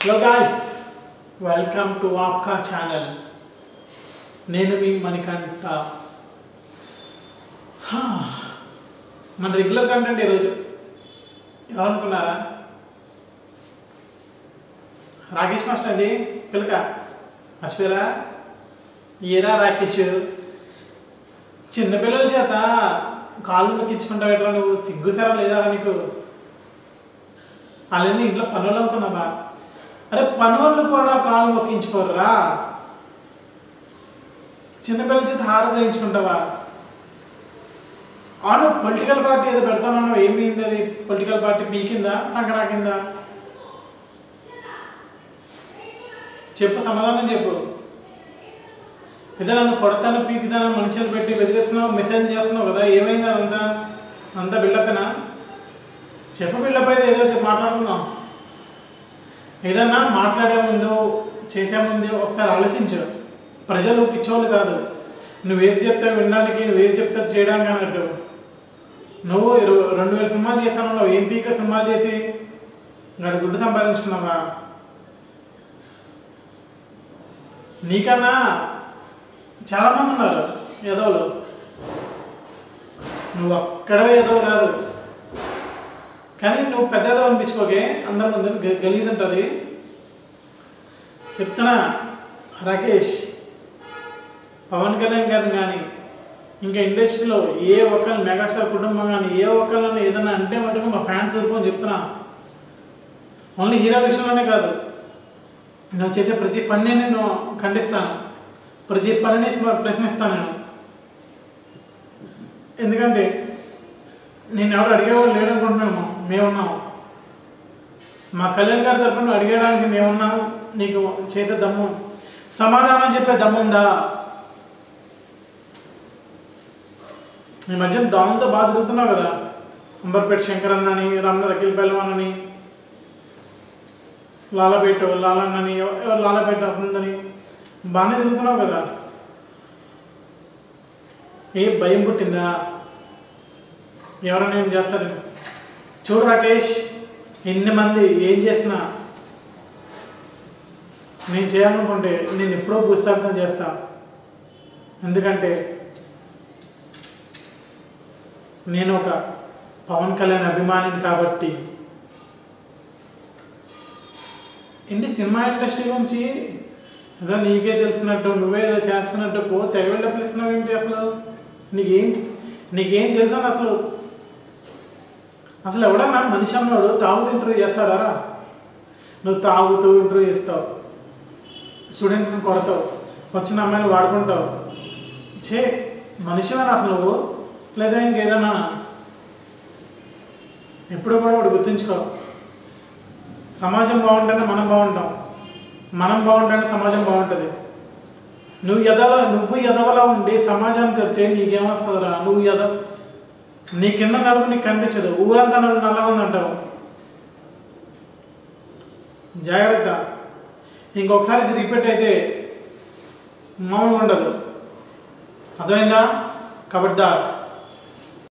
hello guys welcome to ఆప్కా channel నేను మీ మణికంఠ హా, మన రెగ్యులర్ కంటెంట్ ఈరోజు ఎలా అనుకున్నారా రాకేష్ మాస్టర్ అండి పిలక మర్చిపోయారా ఏరా రాకేష్ చిన్నపిల్లల చేత కాళ్ళు నొక్కించుకుంటావు ఎట్లా నువ్వు సిగ్గుసారా లేదా నీకు వాళ్ళని ఇంట్లో పనులు అనుకున్నావా అరే పనులు కూడా కాలు మొక్కించుకోర్రా చిన్నపిల్లల చేత హార చేయించుకుంటావా అవును పొలిటికల్ పార్టీ ఏదో పెడతానన్నావు ఏమైంది అది పొలిటికల్ పార్టీ పీకిందా సంక్రా కింద చెప్పు సమాధానం చెప్పు ఏదో నన్ను కొడతాను పీకుతాను మనుషులు పెట్టి బెదిరిస్తున్నావు మెసేజ్ చేస్తున్నావు కదా ఏమైంది అదంతా అంతా బిల్డప్పేనా చెప్పు బిల్డప్ అయితే ఏదో చెప్పి మాట్లాడుకుందాం ఏదన్నా మాట్లాడే ముందు చేసే ముందు ఒకసారి ఆలోచించు ప్రజలు పిచ్చోళ్ళు కాదు నువ్వేది చెప్తే వినడానికి నువ్వేది చెప్తే అది చేయడానికి అన్నట్టు నువ్వు ఇరవై రెండు వేల సినిమాలు చేశాను ఏం పీక సినిమాలు చేసి గడి గుడ్డు సంపాదించుకున్నావా నీకన్నా చాలామంది ఉన్నారు ఎదవలు నువ్వు అక్కడే ఎదవ కాదు కానీ నువ్వు పెద్ద ఎదవ అనిపించుకోకే అందరి ముందు గ- గలీజ్ ఉంటుంది చెప్తున్నా రాకేష్ పవన్ కళ్యాణ్ గారిని కానీ ఇంకా ఇండస్ట్రీలో ఏ ఒక్కరిని మెగాస్టార్ కుటుంబం కానీ ఏ ఒక్కరిని ఏదైనా అంటే మటుకు మా ఫ్యాన్స్ ఊరుకొని చెప్తున్నా ఓన్లీ హీరో విషయంలోనే కాదు నువ్వు చేసే ప్రతి పనిని నేను ఖండిస్తాను ప్రతి పనిని స్మ- ప్రశ్నిస్తాను నేను ఎందుకంటే నేను ఎవరు అడిగేవాళ్ళు లేడనుకుంటున్నాము మేమున్నాం మా కళ్యాణ్ గారి తరఫున అడిగేయడానికి మేమున్నాం నీకు చేసే దమ్ము సమాధానం చెప్పే దమ్ము ఉందా ఈ మధ్య డాన్తో బాగా తిరుగుతున్నావు కదా అంబర్పేట శంకర్ అన్నని రమణ అఖిల్ పెల్లం అని లాలపేట లాలన్నని ఎవ- ఎవరు లాలపేట ఉందని బాగానే తిరుగుతున్నావు కదా ఏ భయం పుట్టిందా ఎవరైనా ఏం చేస్తారు చూడు రాకేష్ ఎన్ని మంది ఏం చేసినా నేను చేయాలనుకుంటే నేను ఎప్పుడో భూస్థాపితం చేస్తా ఎందుకంటే నేను ఒక పవన్ కళ్యాణ్ అభిమానిని కాబట్టి ఏంటి సినిమా ఇండస్ట్రీ గురించి ఏదో నీకే తెలిసినట్టు నువ్వే ఏదో చేస్తున్నట్టు పో తెగవెళ్ళ పిలుస్తున్నావు ఏంటి అసలు నీకేం నీకేం తెలుసా అసలు అసలు ఎవడన్నా మనిషి అన్నాడు తాగుతూ ఇంటర్వ్యూ చేస్తాడారా నువ్వు తాగుతూ ఇంటర్వ్యూ చేస్తావు స్టూడెంట్స్ని కొడతావు వచ్చిన అమ్మాయిని వాడుకుంటావు చే మనిషివేనా అసలు నువ్వు లేదా ఇంకేదన్నా ఎప్పుడు కూడా ఒకటి గుర్తుంచుకో సమాజం బాగుంటేనే మనం బాగుంటాం మనం బాగుంటేనే సమాజం బాగుంటుంది నువ్వు ఎదవ నువ్వు ఎదవలా ఉండి సమాజాన్ని తిడితే నీకేమొస్తుందిరా నువ్వు ఎద నీ కింద నలుగు నీకు కనిపించదు ఊరంతా నలుగు నల్లగా ఉందంటావు జాగ్రత్త ఇంకొకసారి ఇది రిపీట్ అయితే మామూలుగా ఉండదు అర్థమైందా కబడ్దార్